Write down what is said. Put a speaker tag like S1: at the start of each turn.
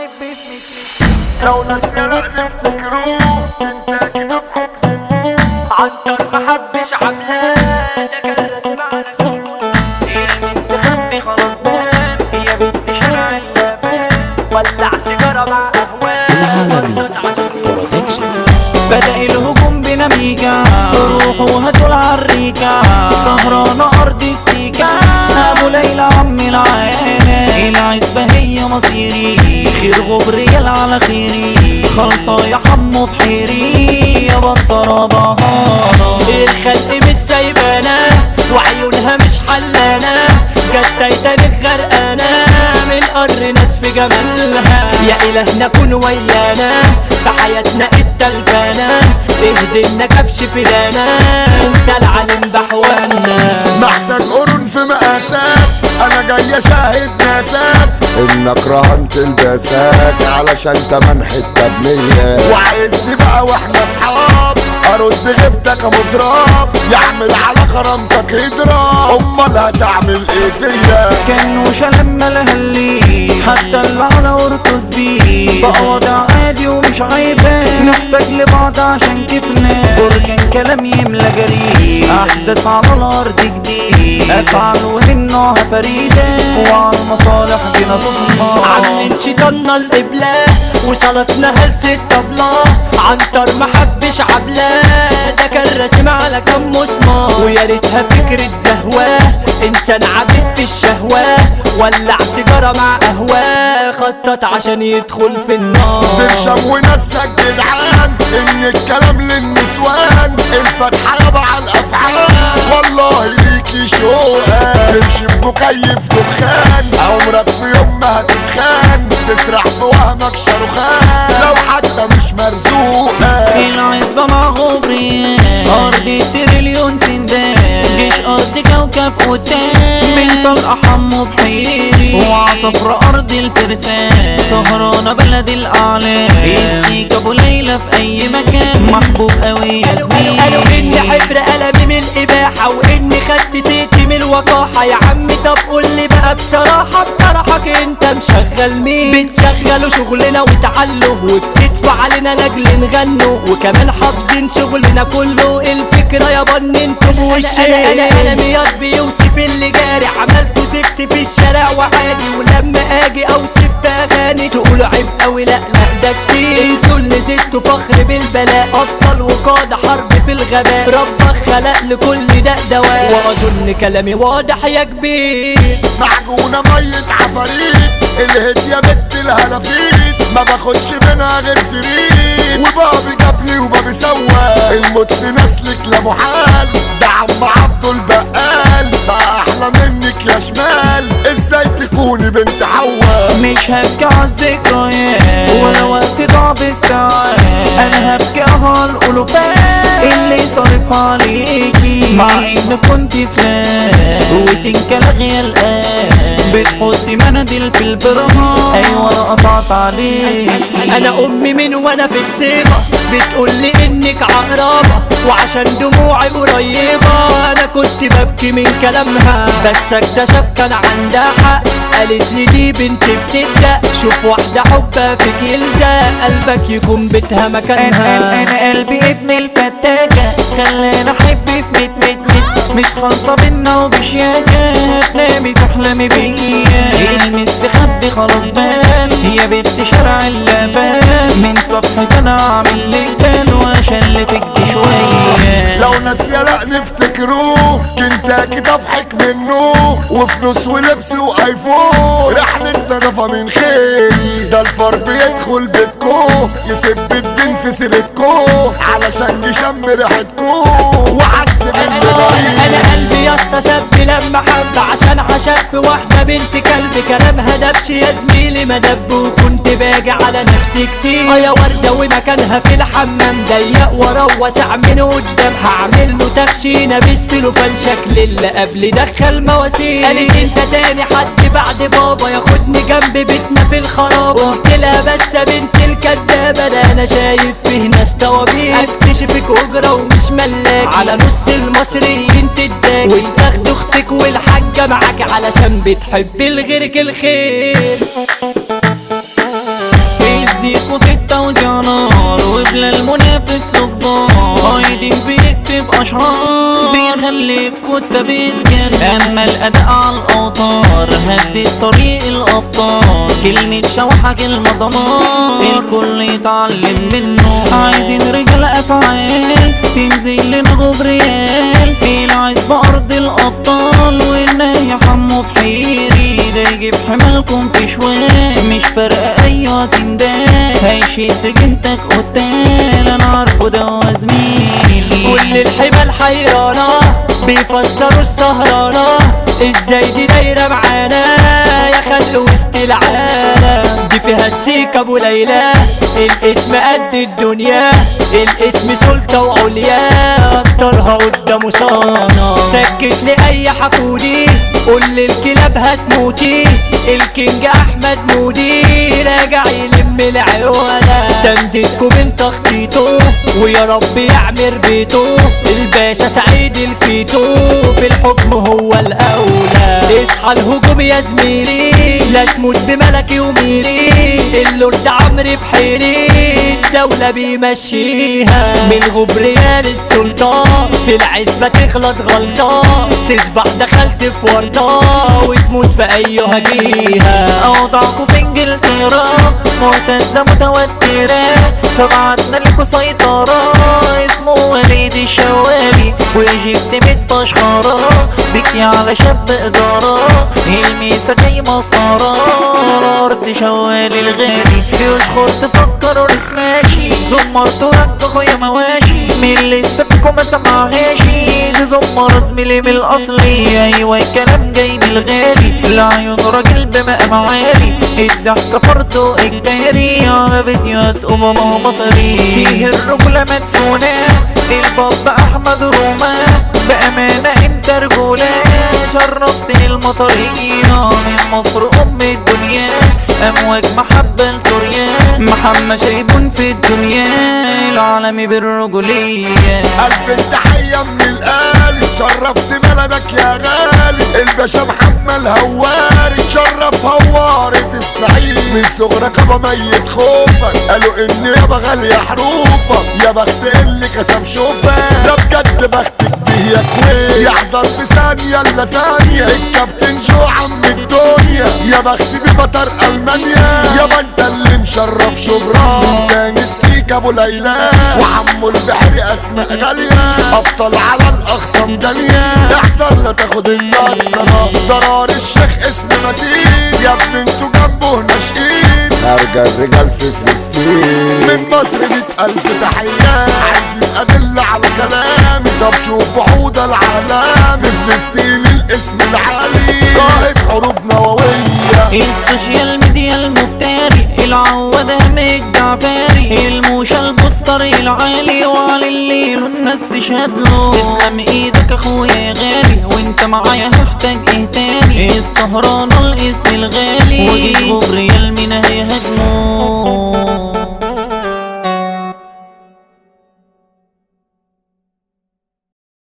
S1: احب في لو ناس يلا نفتكروه انت كده عنتر محبش عملان ده كان راسم على هي المستخبي خلاص بان هي بنت شارع اللبان ولع سيجارة مع أهوال
S2: بدأ الهجوم بنميجا روحوا هاتوا العريكة سهرانة أرض السيكا أبو ليلى عم العيانة العزبة هي مصيري خير غبريال على خيري خلصة يا حمو بحيري يا بطرة بهارة
S1: الخلق مش سايبانا وعيونها مش حلانة جت تايتانيك غرقانة من قر ناس في جمالها يا إلهنا كن ويانا في حياتنا التلفانة اهدنا كبش فدانا انت العالم بحوانا
S3: محتاج قرون في مقاسات انا جاي اشاهد ناسات انك رهنت الباسات علشان تمن حته بنيه وعايزني بقى واحنا اصحاب ارد غيبتك يا مزراب يعمل على كرامتك اضراب امال هتعمل ايه فيا
S2: كانوش لما لهلي حتى اللي على ارقص بيه بقى وضع عادي ومش عيبان نحتاج لبعض عشان كيفنا بركان كلام يملى جري احدث على الارض جديد افعال ومنها فريدة وعلى المصالح بنا تضمن
S1: عاملين شيطاننا القبلة وصلتنا هلسة طبلة عنتر محبش عبلة ده كان راسم على كم مسمار ويا ريتها فكرة زهواه انسان عبيد في الشهوة ولع سيجارة مع قهوة خطط عشان يدخل في النار
S3: برشم ونسك جدعان ان الكلام للنسوان الفتحة يابا على الافعال والله ليكي شوقة تمشي بمكيف دخان عمرك في يوم ما هتتخان تسرح في وهمك شاروخان لو حتى مش مرزوقة
S2: العزبة مع غبريان أرض تريليون سندان جيش أرض كوكب قدام من طلقة حمو بحيري وعصفر أرض الفرسان سهرانة بلد الأعلام السيك أبو ليلى في أي مكان محبوب أوي يا زميلي
S1: قالوا اني حبر قلمي من الاباحة واني خدت سيتي من الوقاحة يا عم طب قول لي بقى بصراحة بطرحك انت مشغل مين بتشغلوا شغلنا وتعلوا وبتدفع علينا لاجل نغنوا وكمان حافظين شغلنا كله الفكرة يا بن انتوا بوشين انا انا انا مياد بيوصف اللي جاري عملته سكس في الشارع وعادي ولما اجي اوصف في اغاني تقولوا عيب قوي لا لا ده كتير انتوا اللي زدتوا فخر بالبلاء ابطال وقادة حرب في الغباء ربك خلق لكل ده دواء واظن كلامي واضح يا كبير
S3: معجونة ميت عفاريت الهد يا بنت الهلافيت ما باخدش منها غير سرير وبابي جابلي وبابي سوا الموت نسلك لا محال ده عم عبده البقال بقى احلى منك يا شمال ازاي تكوني بنت حوا
S2: مش هبكي على الذكريات ولا وقت ضاع بالساعات انا هبكي على الالوفات اللي صارف عليكي مع ان كنت فلان وتنكل الان بتحطي مناديل في البرهان ايوه انا قطعت عليكي
S1: انا امي من وانا في السيبة بتقول لي انك عقربة وعشان دموعي قريبة انا كنت ببكي من كلامها بس اكتشفت كان عندها حق قالت لي دي بنت بتبدأ شوف واحدة حبها فيك يلزق قلبك يكون بيتها
S2: انا
S1: مكانها
S2: انا قلبي ابن الفتاكة خلاني احب في ميت ميت ميت مش خالصة بينا وبشياكة هتنامي تحلمي بيا المستخبي خلاص بان هي بنت شارع اللبان من صفحة انا عامل لك بان واشلفك شوية
S3: لو ناسية لا نفتكروه كنتاكي تضحك منه وفلوس ولبس وايفون رحلة نظافة من خيري ده الفار بيدخل بيتكو يسب الدين في سيرتكو علشان يشم ريحتكو وحس
S1: انا
S3: بالملايين
S1: قلبي يا اسطى سب لما حب عشان عشق في واحده بنت كلب كلامها دبش يا زميلي ما دب وكنت باجي على نفسي كتير اه يا ورده ومكانها في الحمام ضيق ورا واسع من قدام هعمل له تخشينه بالسلوفان شكل اللي قبل دخل مواسير قالت انت تاني حد بعد بابا ياخدني جنب بيتنا في الخراب قلت لها بس يا بنت الكدابه ده انا شايف فيه ناس توابير اكتشفك اجره ومش ملاك على نص المصريين تتزاك وتاخد اختك والحاجه معاك علشان بتحب لغيرك الخير
S2: بأشعار بيخليك كنت بتجري أما الأداء على الأوتار هدي طريق الأبطال كلمة شوحة كلمة ضمان الكل يتعلم منه عايزين رجال أفعال تنزل لنا غبريال العز بأرض الأبطال والنهي حمو بحيري ده يجيب حملكم في شوال مش فارقة أيوة زندان هيشد جهتك قتال أنا عارفه ده زميلي
S1: كل الحمل حيرانة بيفسروا السهرانة ازاي دي دايرة معانا يا خل وسط العالم دي فيها السيكة ابو ليلى الاسم قد الدنيا الاسم سلطة وعليا اكترها قدامه صانع سكتني اي حقودي قول للكلاب هتموتي الكينج احمد مودي راجع يلم العيونة تمديدكم من تخطيطه ويا رب يعمر بيته الباشا سعيد الكيتو في الحكم هو الاولى اصحى الهجوم يا زميلي لا تموت بملكي وميري اللورد عمرو بحيري الدولة بيمشيها من غبريال السلطان في العزبة تغلط غلطة تسبح دخلت في ورطة وتموت في أي هجيها
S2: أوضاعكوا في انجلترا معتزة متوترة فبعتنا لكوا سيطرة اسمه وليد الشوالي وجبت متفشخرة بكي على شاب إدارة الميسة جاي مسطرة الأرض شوالي الغالي يشخر تفكر ورس ماشي زمرت ورد اخويا مواشي مين لسه فيكم ما سمعهاش دي زمر زميلي من الأصلي أيوة الكلام جاي من الغالي العيون راجل بمقام عالي الضحكة فرض إجباري على فيديوهات أمم مصري فيه الرجولة مدفونة الباب أحمد روما بأمانة انت رجولة شرفت المطرية من مصر أم الدنيا أمواج محبة لسوريا محمد شايبون في الدنيا العالمي بالرجولية
S3: ألف تحية من القالي شرفت بلدك يا غالي الباشا محمد هواري شرف هوارة السعيد من صغرك ابا ميت خوفك قالوا ان يابا غالية حروفك يا بخت اللي كسب شوفك ده بجد بختك به يا كويت يحضر في ثانية الا ثانية الكابتن جو عم الدنيا يا بخت ببطر المانيا يابا انت اللي مشرف شبرا تاني السيك ابو ليلى وحمو البحر اسماء غالية ابطال على الاخصام دنيا احسن لا تاخد النار ضرار الشيخ اسم متين يا ابن انتوا جنبه ناشئين ارجع الرجال في فلسطين من مصر مئة الف تحية عايزين ادلة على كلامي طب شوفوا حوض العالم في فلسطين الاسم العالي قائد حروب نووية
S2: السوشيال ميديا المفتري العودة الجعفاري الموشة البوستر العالي وعلى الليل والناس تشهد له تسلم ايدك اخويا يا غالي وانت معايا هحتاج ايه تاني السهرانة